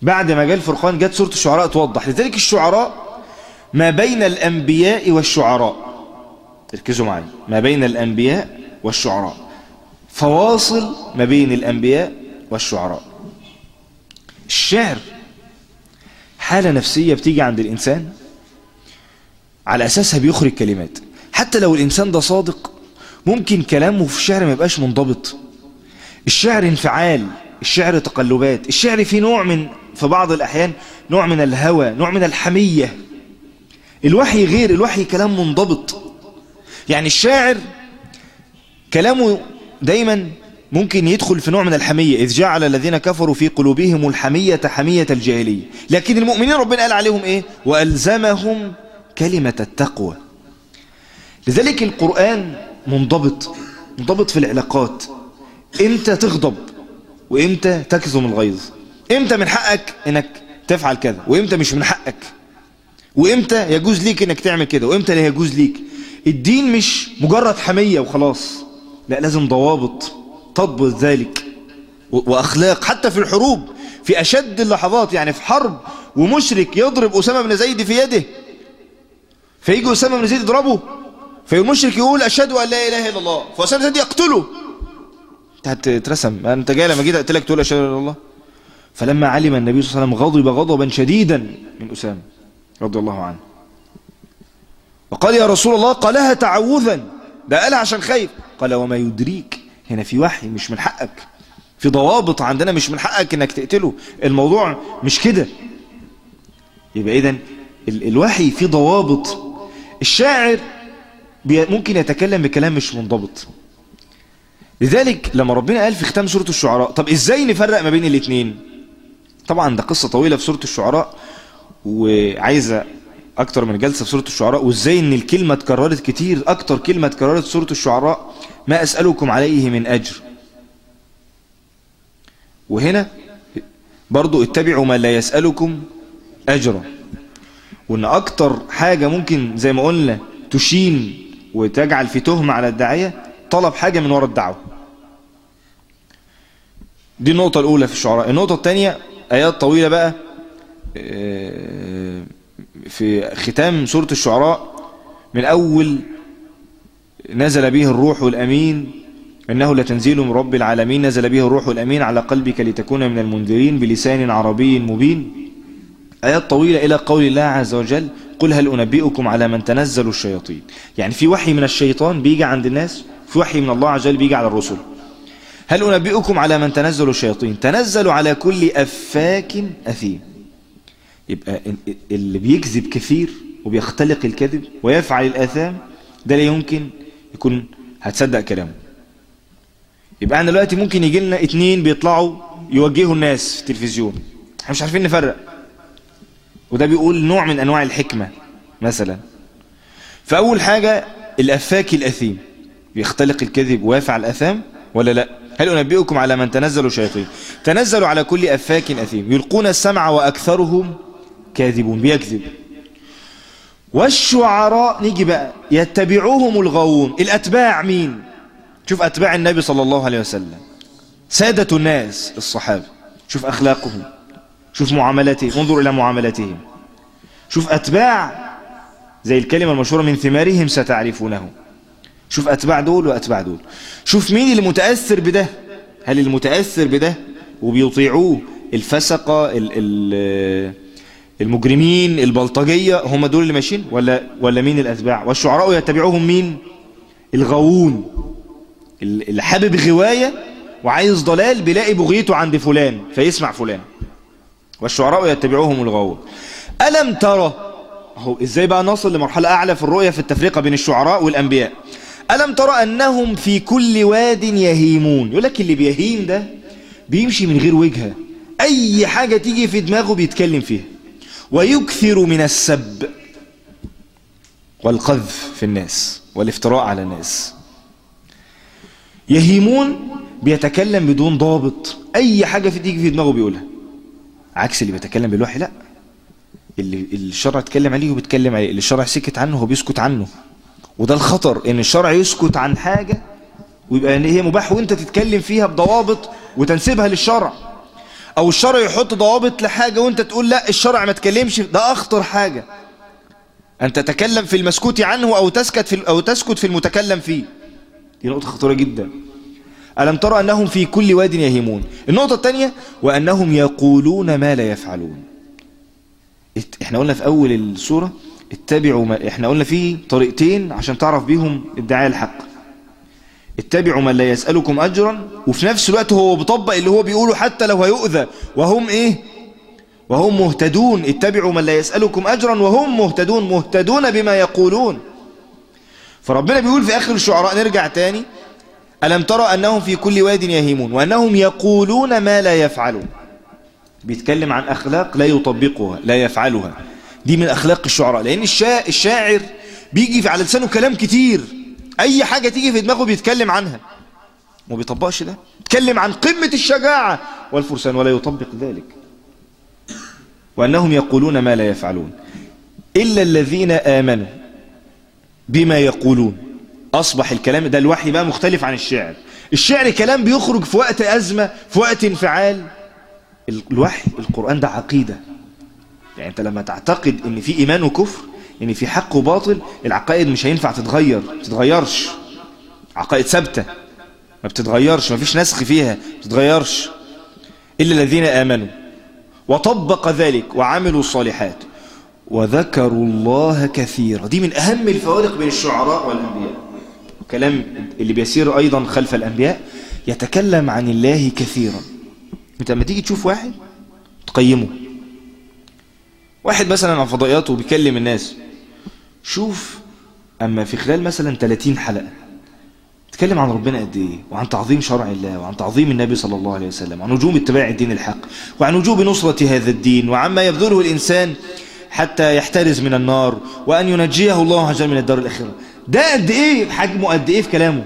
بعد ما جاء الفرقان جت سورة الشعراء توضح لذلك الشعراء ما بين الأنبياء والشعراء تركزوا معي ما بين الأنبياء والشعراء فواصل ما بين الأنبياء والشعراء الشعر حالة نفسية بتيجي عند الإنسان على أساسها بيخرج كلمات حتى لو الإنسان ده صادق ممكن كلامه في الشعر ما يبقاش منضبط الشعر انفعال الشعر تقلبات الشعر فيه نوع من في بعض الأحيان نوع من الهوى نوع من الحمية الوحي غير الوحي كلام منضبط يعني الشاعر كلامه دايما ممكن يدخل في نوع من الحمية إذ جعل الذين كفروا في قلوبهم الحمية حمية الجاهلية لكن المؤمنين ربنا قال عليهم إيه وألزمهم كلمة التقوى لذلك القرآن منضبط منضبط في العلاقات امتى تغضب وامتى تكظم الغيظ امتى من حقك انك تفعل كذا وامتى مش من حقك وامتى يجوز ليك انك تعمل كده وامتى لا يجوز ليك الدين مش مجرد حمية وخلاص لا لازم ضوابط تضبط ذلك واخلاق حتى في الحروب في اشد اللحظات يعني في حرب ومشرك يضرب اسامه بن زيد في يده فيجي اسامه بن زيد يضربه فالمشرك يقول اشهد ان لا اله الا الله فاسامه بن زيد يقتله انت هتترسم انت جاي لما جيت اقتلك تقول اشهد ان لا اله الا الله فلما علم النبي صلى الله عليه وسلم غضب غضبا شديدا من اسامه رضي الله عنه وقال يا رسول الله قالها تعوذا ده قالها عشان خايف قال وما يدريك هنا في وحي مش من حقك في ضوابط عندنا مش من حقك انك تقتله الموضوع مش كده يبقى اذا الوحي فيه ضوابط الشاعر ممكن يتكلم بكلام مش منضبط لذلك لما ربنا قال في ختام سورة الشعراء طب ازاي نفرق ما بين الاثنين طبعا ده قصة طويلة في سورة الشعراء وعايزة اكتر من جلسة في سورة الشعراء وازاي ان الكلمة اتكررت كتير اكتر كلمة اتكررت في سورة الشعراء ما اسألكم عليه من اجر وهنا برضو اتبعوا ما لا يسألكم اجرا وان اكتر حاجة ممكن زي ما قلنا تشين وتجعل في تهمة على الداعية طلب حاجة من وراء الدعوة دي النقطة الأولى في الشعراء النقطة الثانية آيات طويلة بقى في ختام سورة الشعراء من أول نزل به الروح الأمين إنه لتنزيل من رب العالمين نزل به الروح الأمين على قلبك لتكون من المنذرين بلسان عربي مبين آيات طويلة إلى قول الله عز وجل قل هل أنبئكم على من تنزل الشياطين يعني في وحي من الشيطان بيجي عند الناس في وحي من الله عز وجل بيجي على الرسل هل أنبئكم على من تنزل الشياطين تنزل على كل أفاك أثيم يبقى اللي بيكذب كثير وبيختلق الكذب ويفعل الآثام ده لا يمكن يكون هتصدق كلامه يبقى احنا دلوقتي ممكن يجي لنا اتنين بيطلعوا يوجهوا الناس في التلفزيون احنا مش عارفين نفرق وده بيقول نوع من انواع الحكمة مثلا فاول حاجة الافاك الاثيم بيختلق الكذب ويفعل الاثام ولا لا هل انبئكم على من تنزلوا شياطين تنزلوا على كل افاك اثيم يلقون السمع واكثرهم كاذبون بيكذب والشعراء نيجي بقى يتبعوهم الغاوون الاتباع مين شوف اتباع النبي صلى الله عليه وسلم سادة الناس الصحابة شوف اخلاقهم شوف معاملاتهم انظر الى معاملاتهم شوف اتباع زي الكلمة المشهورة من ثمارهم ستعرفونه شوف اتباع دول واتباع دول شوف مين اللي متأثر بده هل المتأثر بده وبيطيعوه الفسقة ال ال المجرمين البلطجية هم دول اللي ماشيين ولا ولا مين الاتباع والشعراء يتبعوهم مين الغاوون اللي حابب غواية وعايز ضلال بيلاقي بغيته عند فلان فيسمع فلان والشعراء يتبعوهم الغاوون ألم ترى هو ازاي بقى نصل لمرحلة أعلى في الرؤية في التفرقة بين الشعراء والأنبياء ألم ترى أنهم في كل واد يهيمون يقول لك اللي بيهيم ده بيمشي من غير وجهة أي حاجة تيجي في دماغه بيتكلم فيها ويكثر من السب والقذف في الناس والافتراء على الناس يهيمون بيتكلم بدون ضابط أي حاجة في تيجي في دماغه بيقولها عكس اللي بيتكلم بالوحي لا اللي الشرع اتكلم عليه وبيتكلم عليه اللي الشرع سكت عنه هو بيسكت عنه وده الخطر ان الشرع يسكت عن حاجة ويبقى ان هي مباح وانت تتكلم فيها بضوابط وتنسبها للشرع او الشرع يحط ضوابط لحاجة وانت تقول لا الشرع ما تكلمش ده اخطر حاجة ان تتكلم في المسكوت عنه او تسكت في او تسكت في المتكلم فيه دي نقطة خطيرة جدا ألم ترى أنهم في كل واد يهيمون النقطة الثانية وأنهم يقولون ما لا يفعلون احنا قلنا في أول السورة اتبعوا ما احنا قلنا فيه طريقتين عشان تعرف بيهم ادعاء الحق اتبعوا من لا يسألكم أجرا وفي نفس الوقت هو بيطبق اللي هو بيقوله حتى لو هيؤذى وهم ايه وهم مهتدون اتبعوا من لا يسألكم أجرا وهم مهتدون مهتدون بما يقولون فربنا بيقول في آخر الشعراء نرجع تاني ألم ترى أنهم في كل واد يهيمون وأنهم يقولون ما لا يفعلون بيتكلم عن أخلاق لا يطبقها لا يفعلها دي من أخلاق الشعراء لأن الشا... الشاعر بيجي على لسانه كلام كتير أي حاجة تيجي في دماغه بيتكلم عنها ما بيطبقش ده بيتكلم عن قمة الشجاعة والفرسان ولا يطبق ذلك وأنهم يقولون ما لا يفعلون إلا الذين آمنوا بما يقولون أصبح الكلام ده الوحي بقى مختلف عن الشعر الشعر كلام بيخرج في وقت أزمة في وقت انفعال الوحي القرآن ده عقيدة يعني أنت لما تعتقد أن في إيمان وكفر أن في حق وباطل العقائد مش هينفع تتغير ما بتتغيرش عقائد ثابتة ما بتتغيرش ما فيش نسخ فيها ما بتتغيرش إلا الذين آمنوا وطبق ذلك وعملوا الصالحات وذكروا الله كثيرا دي من أهم الفوارق بين الشعراء والأنبياء كلام اللي بيسير أيضا خلف الأنبياء يتكلم عن الله كثيرا انت لما تيجي تشوف واحد تقيمه واحد مثلا عن فضائياته بيكلم الناس شوف أما في خلال مثلا 30 حلقة تكلم عن ربنا قد ايه وعن تعظيم شرع الله وعن تعظيم النبي صلى الله عليه وسلم وعن وجوب اتباع الدين الحق وعن وجوب نصرة هذا الدين وعما يبذله الإنسان حتى يحترز من النار وأن ينجيه الله عز وجل من الدار الأخيرة ده قد ايه حجمه قد ايه في كلامه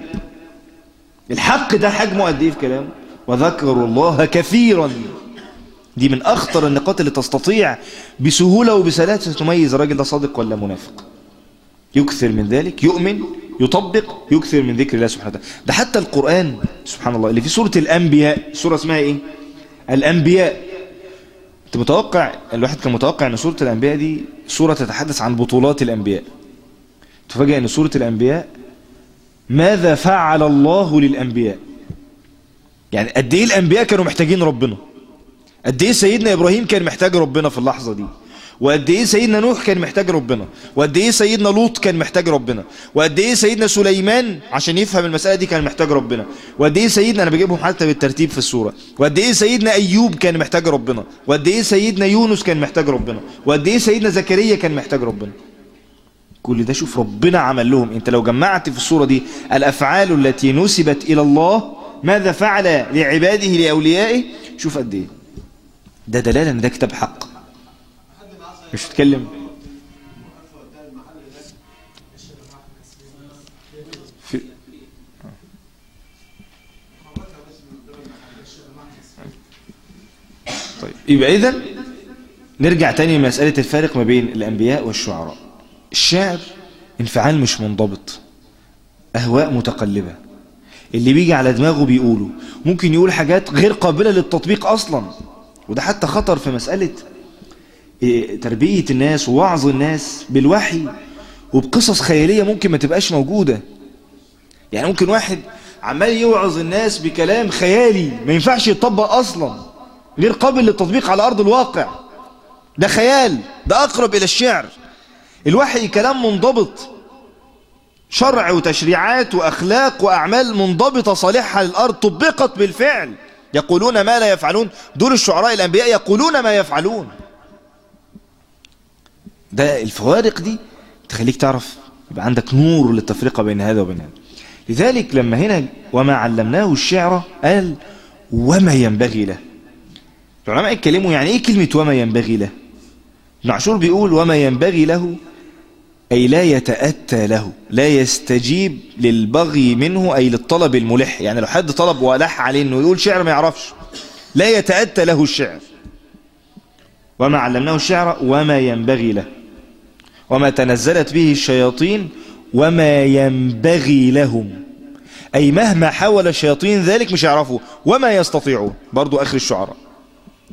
الحق ده حجمه قد ايه في كلامه وذكروا الله كثيرا دي من أخطر النقاط اللي تستطيع بسهولة وبسلاسة تميز الراجل ده صادق ولا منافق يكثر من ذلك يؤمن يطبق يكثر من ذكر الله سبحانه وتعالى ده حتى القرآن سبحان الله اللي في سورة الأنبياء سورة اسمها ايه الأنبياء انت متوقع الواحد كان متوقع ان سورة الأنبياء دي سورة تتحدث عن بطولات الأنبياء تفاجئ ان سورة الأنبياء ماذا فعل الله للأنبياء يعني قد ايه الأنبياء كانوا محتاجين ربنا قد ايه سيدنا إبراهيم كان محتاج ربنا في اللحظة دي وقد ايه سيدنا نوح كان محتاج ربنا وقد ايه سيدنا لوط كان محتاج ربنا وقد ايه سيدنا سليمان عشان يفهم المسألة دي كان محتاج ربنا وقد ايه سيدنا انا بجيبهم حتى بالترتيب في السورة وقد ايه سيدنا ايوب كان محتاج ربنا وقد ايه سيدنا يونس كان محتاج ربنا وقد ايه سيدنا زكريا كان محتاج ربنا كل ده شوف ربنا عمل لهم انت لو جمعت في الصورة دي الافعال التي نسبت الى الله ماذا فعل لعباده لأوليائه شوف قد ايه ده دلالة ان ده كتاب حق مش تتكلم في طيب يبقى اذا نرجع تاني لمسألة الفارق ما بين الأنبياء والشعراء الشعر انفعال مش منضبط أهواء متقلبة اللي بيجي على دماغه بيقوله ممكن يقول حاجات غير قابلة للتطبيق أصلا وده حتى خطر في مسألة تربية الناس ووعظ الناس بالوحي وبقصص خيالية ممكن ما تبقاش موجودة يعني ممكن واحد عمال يوعظ الناس بكلام خيالي ما ينفعش يتطبق أصلا غير قابل للتطبيق على أرض الواقع ده خيال ده أقرب إلى الشعر الوحي كلام منضبط شرع وتشريعات وأخلاق وأعمال منضبطة صالحة للأرض طبقت بالفعل يقولون ما لا يفعلون دول الشعراء الأنبياء يقولون ما يفعلون ده الفوارق دي تخليك تعرف يبقى عندك نور للتفرقة بين هذا وبين هذا لذلك لما هنا وما علمناه الشعر قال وما ينبغي له العلماء يتكلموا يعني ايه كلمة وما ينبغي له ابن عاشور بيقول وما ينبغي له أي لا يتأتى له لا يستجيب للبغي منه أي للطلب الملح يعني لو حد طلب ولح عليه أنه يقول شعر ما يعرفش لا يتأتى له الشعر وما علمناه الشعر وما ينبغي له وما تنزلت به الشياطين وما ينبغي لهم أي مهما حاول الشياطين ذلك مش يعرفوا وما يستطيعون برضو آخر الشعراء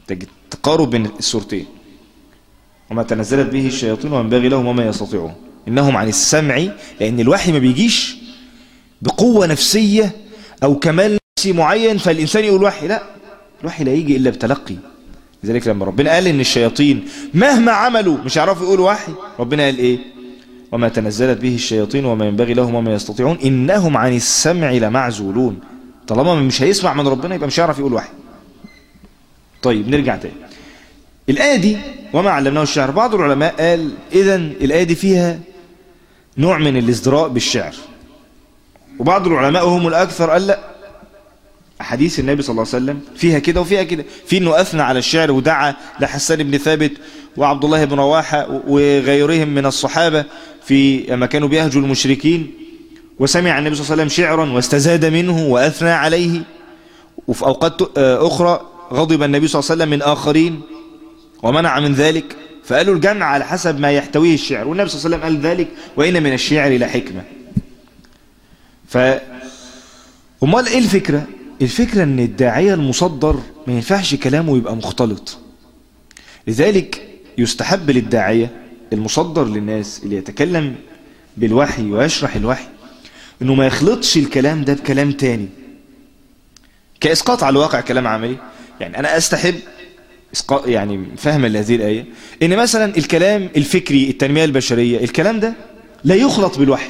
تجد تقارب بين السورتين وما تنزلت به الشياطين وينبغي لهم وما يستطيعون إنهم عن السمع لأن الوحي ما بيجيش بقوة نفسية أو كمال نفسي معين فالإنسان يقول وحي لا الوحي لا يجي إلا بتلقي لذلك لما ربنا قال إن الشياطين مهما عملوا مش يعرفوا يقولوا وحي ربنا قال إيه وما تنزلت به الشياطين وما ينبغي لهم وما يستطيعون إنهم عن السمع لمعزولون طالما مش هيسمع من ربنا يبقى مش هيعرف يقول وحي طيب نرجع تاني الآية دي وما علمناه الشعر بعض العلماء قال إذا الآية دي فيها نوع من الازدراء بالشعر وبعض العلماء هم الأكثر قال لا أحاديث النبي صلى الله عليه وسلم فيها كده وفيها كده في أنه أثنى على الشعر ودعا لحسان بن ثابت وعبد الله بن رواحة وغيرهم من الصحابة في لما كانوا بيهجوا المشركين وسمع النبي صلى الله عليه وسلم شعرا واستزاد منه وأثنى عليه وفي أوقات أخرى غضب النبي صلى الله عليه وسلم من آخرين ومنع من ذلك فقالوا الجمع على حسب ما يحتويه الشعر والنبي صلى الله عليه وسلم قال ذلك وإن من الشعر لحكمة ف امال ايه الفكرة الفكرة ان الداعية المصدر ما ينفعش كلامه يبقى مختلط لذلك يستحب للداعية المصدر للناس اللي يتكلم بالوحي ويشرح الوحي انه ما يخلطش الكلام ده بكلام تاني كإسقاط على الواقع كلام عملي يعني انا استحب يعني فهم لهذه الآية ان مثلا الكلام الفكري التنمية البشرية الكلام ده لا يخلط بالوحي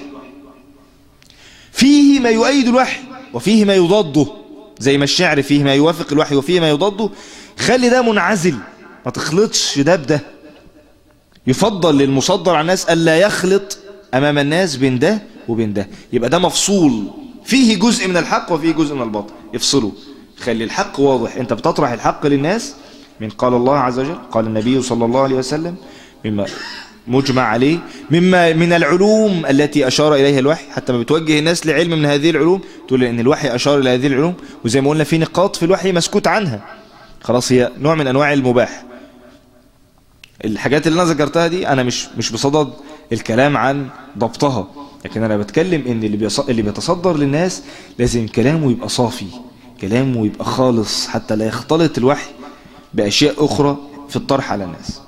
فيه ما يؤيد الوحي وفيه ما يضاده زي ما الشعر فيه ما يوافق الوحي وفيه ما يضاده خلي ده منعزل ما تخلطش ده بده يفضل للمصدر على الناس ألا يخلط أمام الناس بين ده وبين ده يبقى ده مفصول فيه جزء من الحق وفيه جزء من الباطل يفصله خلي الحق واضح انت بتطرح الحق للناس من قال الله عز وجل قال النبي صلى الله عليه وسلم مما مجمع عليه مما من العلوم التي أشار إليها الوحي حتى ما بتوجه الناس لعلم من هذه العلوم تقول إن الوحي أشار إلى هذه العلوم وزي ما قلنا في نقاط في الوحي مسكوت عنها خلاص هي نوع من أنواع المباح الحاجات اللي أنا ذكرتها دي أنا مش مش بصدد الكلام عن ضبطها لكن أنا بتكلم إن اللي اللي بيتصدر للناس لازم كلامه يبقى صافي كلامه يبقى خالص حتى لا يختلط الوحي بأشياء أخرى في الطرح على الناس